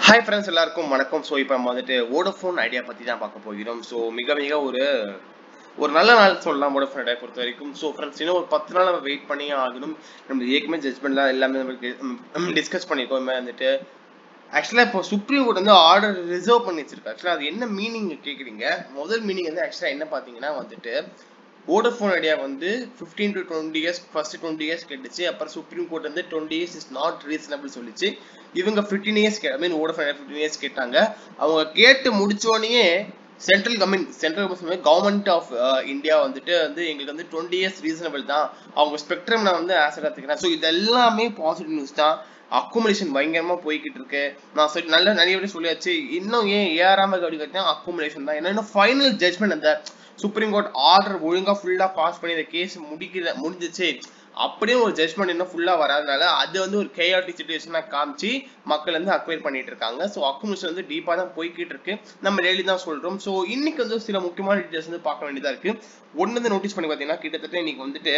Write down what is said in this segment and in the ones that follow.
hi friends எல்லாருக்கும் வணக்கம் so இப்போ நம்ம வந்துட்டு வோடஃபோன் ஐடியா பற்றி தான் பார்க்க போகிறோம் ஸோ மிக மிக ஒரு ஒரு நல்ல நாள் சொல்லலாம் வோடஃபோன் ஐடியா பொறுத்த வரைக்கும் ஸோ ஃப்ரெண்ட்ஸ் இன்னும் ஒரு பத்து நாள் நம்ம வெயிட் பண்ணி ஆகணும் நம்ம ஏற்கனவே ஜட்மெண்ட்லாம் எல்லாமே நம்மளுக்கு டிஸ்கஸ் பண்ணியிருக்கோம் இந்த மாதிரி வந்துட்டு ஆக்சுவலாக இப்போ சுப்ரீம் கோர்ட் வந்து ஆர்டர் ரிசர்வ் பண்ணி வச்சிருக்கு ஆக்சுவலாக அது என்ன மீனிங் கேட்குறீங்க முதல் மீனிங் வந்து ஆக்சுவலாக என்ன பார்த்தீங்கன்னா வந்துட்டு வோடஃபோன் ஐடியா வந்து fifteen to twenty years first twenty years கேட்டுச்சு அப்புறம் சுப்ரீம் கோர்ட் வந்து twenty years is not reasonable சொல்லிச்சு இவங்க fifteen years I mean Vodafone Idea fifteen years கேட்டாங்க அவங்க கேட்டு முடிச்சோடனே central government central government of India வந்துட்டு வந்து எங்களுக்கு வந்து டுவெண்ட்டி இயர்ஸ் ரீசனபிள் தான் அவங்க ஸ்பெக்ட்ரம் நான் வந்து ஆசை எடுத்துக்கிறேன் ஸோ இது எல்லாமே பாசிட்டிவ் நியூஸ் தான் அக்குமுலேஷன் பயங்கரமா போய்கிட்டு இருக்கு நான் சொல்லி நல்ல நிறைய பேர் சொல்லியாச்சு இன்னும் ஏன் ஏறாம அப்படி கேட்டா அக்குமுலேஷன் தான் ஏன்னா இன்னும் ஃபைனல் ஜட்மெண்ட் அந்த சுப்ரீம் கோர்ட் ஆர்டர் ஒழுங்கா ஃபுல்லா பாஸ் பண்ணி இந்த கேஸ் முடிக்கிற முடிஞ்சிச்சு அப்படியே ஒரு ஜட்மெண்ட் இன்னும் ஃபுல்லா வராதனால அது வந்து ஒரு கேஆர்டி சுச்சுவேஷனா காமிச்சு மக்கள் வந்து அக்வைர் பண்ணிட்டு இருக்காங்க ஸோ அக்குமுலேஷன் வந்து டீப்பா தான் போய்கிட்டு இருக்கு நம்ம டெய்லி தான் சொல்றோம் ஸோ இன்னைக்கு வந்து சில முக்கியமான டீட்டெயில்ஸ் வந்து பார்க்க வேண்டியதா இருக்கு ஒன்னு வந்து நோட்டீஸ் பண்ணி பார்த்தீங்கன்னா கிட்டத்தட்ட இன்னைக்கு வந்துட்டு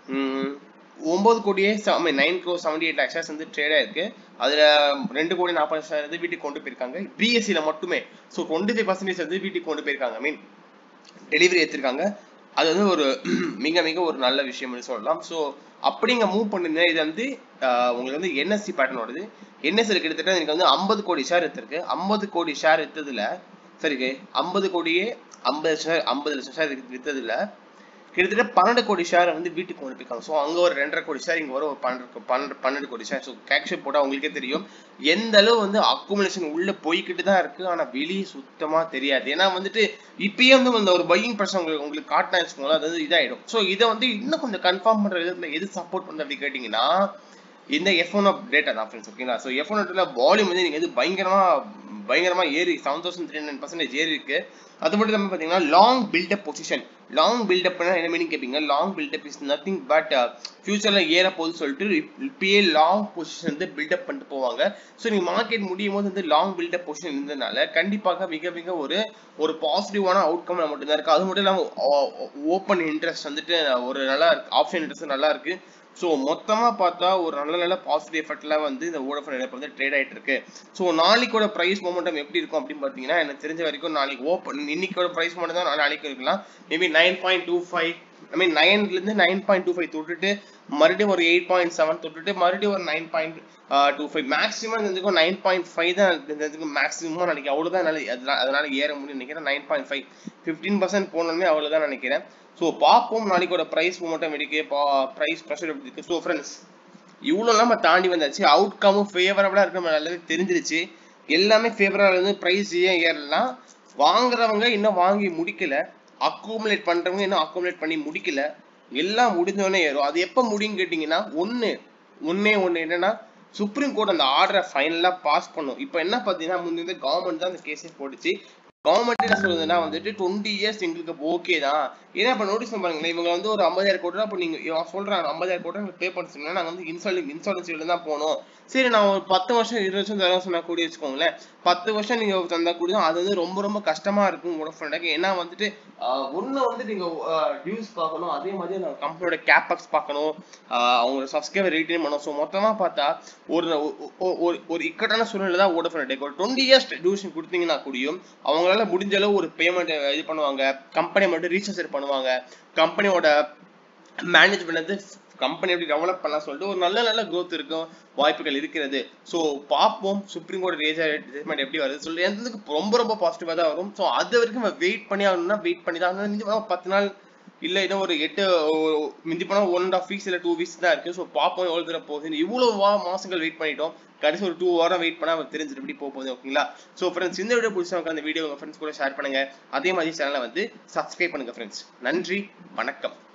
ஒன்பது கோடியே nine crore seventy eight lakhs வந்து ட்ரேட் ஆயிருக்கு அதுல ரெண்டு கோடி நாற்பது லட்சம் வந்து வீட்டுக்கு கொண்டு போயிருக்காங்க பிஎஸ்சியில மட்டுமே ஸோ டுவெண்ட்டி ஃபைவ் பர்சன்டேஜ் வந்து வீட்டுக்கு கொண்டு போயிருக்காங்க ஐ மீன் டெலிவரி ஏற்றிருக்காங்க அது வந்து ஒரு மிக மிக ஒரு நல்ல விஷயம்னு சொல்லலாம் ஸோ அப்படிங்க மூவ் பண்ணுங்க இது வந்து உங்களுக்கு வந்து என்எஸ்சி பேட்டர்ன் வருது என்எஸ்சியில் கிட்டத்தட்ட எனக்கு வந்து ஐம்பது கோடி ஷேர் எடுத்திருக்கு ஐம்பது கோடி ஷேர் வித்ததுல சரிங்க ஐம்பது கோடியே ஐம்பது ஷேர் ஐம்பது லட்சம் ஷேர் வித்ததுல கிட்டத்தட்ட பன்னெண்டு கோடி ஷேர் வந்து வீட்டுக்கு கொண்டு போயிருக்காங்க ஸோ அங்கே ஒரு ரெண்டரை கோடி ஷேர் இங்கே வர ஒரு பன்னெண்டு பன்னெண்டு பன்னெண்டு கோடி ஷேர் ஸோ கேக்ஷன் போட்டால் உங்களுக்கே தெரியும் எந்த அளவு வந்து அக்குமுலேஷன் உள்ள போய்கிட்டு தான் இருக்கு ஆனால் வெளியே சுத்தமாக தெரியாது ஏன்னா வந்துட்டு இப்பயே வந்து அந்த ஒரு பையிங் பிரச்சனை உங்களுக்கு உங்களுக்கு காட்டினா வச்சுக்கோங்களேன் அது வந்து இதாயிடும் ஸோ இதை வந்து இன்னும் கொஞ்சம் கன்ஃபார்ம் பண்ணுற விதத்தில் எது சப்போர்ட் பண்ணுறது அப்படி கேட்டிங்கன்னா இந்த எஃப் ஒன் ஆஃப் டேட்டா தான் ஃப்ரெண்ட்ஸ் ஓகேங்களா ஸோ எஃப் ஒன் வால்யூம் வந்து நீங்கள் வந்து பயங்கரமா பயங்கரமா ஏறி seven thousand three hundred percentage ஏறி இருக்கு அது மட்டும் இல்லாமல் பார்த்தீங்கன்னா long buildup position long buildup என்ன மீனிங் கேட்பீங்க long buildup is nothing but ஃபியூச்சர்ல ஏற போகுது சொல்லிட்டு இப்பயே லாங் பொசிஷன் வந்து பில்டப் பண்ணிட்டு போவாங்க ஸோ நீங்க மார்க்கெட் முடியும் போது வந்து லாங் பில்டப் பொசிஷன் இருந்ததுனால கண்டிப்பாக மிக மிக ஒரு ஒரு பாசிட்டிவான அவுட்கம் மட்டும்தான் இருக்கு அது மட்டும் இல்லாமல் ஓப்பன் இன்ட்ரெஸ்ட் வந்துட்டு ஒரு நல்லா இருக்கு ஆப்ஷன் இன்ட்ரெஸ்ட் நல்லா இருக்கு ஸோ மொத்தமாக பார்த்தா ஒரு நல்ல நல்ல பாசிட்டிவ் எஃபெக்ட்ல வந்து இந்த வோடஃபோன் இழப்பு வந்து ட்ரேட் ஆகிட்டு இருக்கு ஸோ நாளைக்கோட ப்ரைஸ் மொமெண்டம் எப்படி இருக்கும் அப்படின்னு பார்த்தீங்கன்னா எனக்கு தெரிஞ்ச வரைக்கும் நாளைக்கு ஓப்பன் இன்னைக்கோட ப்ரைஸ் மட்டும் தான் நாளைக்கு இருக்கலாம் maybe nine point two five I mean நைன்லேருந்து நைன் பாயிண்ட் டூ ஃபைவ் தொட்டுட்டு மறுபடியும் ஒரு எயிட் பாயிண்ட் செவன் தொட்டுட்டு மறுபடியும் ஒரு nine point two five maximum இருந்துக்கும் நைன் பாயிண்ட் ஃபைவ் தான் இருந்ததுக்கு மேக்ஸிமம் நாளைக்கு அவ்வளோதான் அதனால அதனால ஏற முடியும் நினைக்கிறேன் nine point five fifteen percent போனோமே அவ்வளோதான் நினைக்கிறேன் ஸோ பார்ப்போம் நாளைக்கோட ப்ரைஸ் மட்டும் இருக்கு ப்ரைஸ் ப்ரெஷர் எப்படி இருக்கு ஸோ ஃப்ரெண்ட்ஸ் இவ்வளோ நம்ம தாண்டி வந்தாச்சு அவுட்கமும் ஃபேவரபிளாக இருக்கு நம்ம நல்லாவே தெரிஞ்சிருச்சு எல்லாமே ஃபேவரபிளாக இருந்து ப்ரைஸ் ஏன் ஏறலாம் வாங்குறவங்க இன்னும் வாங்கி முடிக்கல அக்குமுலேட் பண்றவங்க இன்னும் அக்குமுலேட் பண்ணி முடிக்கல எல்லாம் முடிஞ்சோடனே ஏறும் அது எப்போ முடியும் கேட்டிங்கன்னா ஒன்று ஒன்னே ஒன்று என்னன்னா சுப்ரீம் கோர்ட் அந்த ஆர்டரை ஃபைனலாக பாஸ் பண்ணும் இப்போ என்ன பார்த்தீங்கன்னா முந்தைய கவர்மெண்ட் தான் அந்த கேஸே போட்டுச்சு கவர்மெண்ட் என்ன சொல்லுதுன்னா வந்துட்டு டுவெண்ட்டி இயர்ஸ் எங்களுக்கு ஓகே தான் ஏன்னா இப்போ நோட்டீஸ் பாருங்களேன் இவங்க வந்து ஒரு ஐம்பதாயிரம் கோடி அப்போ நீங்க சொல்றாங்க ஐம்பதாயிரம் கோடி எங்களுக்கு பே பண்ண சொன்னா நாங்கள் வந்து இன்சூரன்ஸ் இன்சூரன்ஸ்ல தான் போனோம் சரி நான் ஒரு பத்து வருஷம் இருபது வருஷம் தர சொன்னா கூடி வச்சுக்கோங்களேன் பத்து வருஷம் நீங்க தந்தா கூடி தான் அது வந்து ரொம்ப ரொம்ப கஷ்டமா இருக்கும் உங்களோட ஃப்ரெண்டுக்கு ஏன்னா வந்துட்டு ஒன்னு வந்து நீங்க டியூஸ் பார்க்கணும் அதே மாதிரி அந்த கம்பெனியோட கேப்பக்ஸ் பார்க்கணும் அவங்களோட சப்ஸ்கிரைபர் ரீட்டைன் பண்ணணும் ஸோ மொத்தமா பார்த்தா ஒரு ஒரு இக்கட்டான சூழ்நிலை தான் ஓட ஃப்ரெண்ட் ஒரு டுவெண்ட்டி இயர்ஸ் டியூஷன் கொடுத்தீங்கன்னா கூடியும் அவங்களால முடிஞ்ச அளவு ஒரு பேமெண்ட் இது பண்ணுவாங்க கம்பெனி மட்டும் ரீசார்ஜ் பண்ணுவாங்க கம்பெனியோட மேனேஜ்மெண்ட் வந்து கம்பெனி எப்படி டெவலப் பண்ணலாம் சொல்லிட்டு ஒரு நல்ல நல்ல க்ரோத் இருக்கும் வாய்ப்புகள் இருக்கிறது ஸோ பார்ப்போம் சுப்ரீம் கோர்ட் ரேஜ்மெண்ட் எப்படி வருது சொல்லி எந்ததுக்கு ரொம்ப ரொம்ப பாசிட்டிவாக தான் வரும் ஸோ அது வரைக்கும் நம்ம வெயிட் பண்ணி ஆகணும்னா வெயிட் பண்ணி தான் ஆகணும் பத்து நாள் இல்லை இன்னும் ஒரு எட்டு மிஞ்சி போனால் ஒன் அண்ட் ஆஃப் வீக்ஸ் இல்லை டூ வீக்ஸ் தான் இருக்கு ஸோ பார்ப்போம் எவ்வளோ தூரம் போகுது இவ்வளோ வா மாசங்கள் வெயிட் பண்ணிட்டோம் கடைசி ஒரு டூ வாரம் வெயிட் பண்ணால் அவர் தெரிஞ்சுட்டு எப்படி போக போகுது ஓகேங்களா ஸோ ஃப்ரெண்ட்ஸ் இந்த வீடியோ பிடிச்சவங்க அந்த வீடியோ உங்கள் ஃப்ரெண்ட்ஸ் கூட ஷேர் பண்ணுங்க அதே மாதிரி சேனலை வந்து சப்ஸ்கிரைப் பண்ணுங்க ஃப்ரெண்ட்ஸ் நன்றி வணக்கம்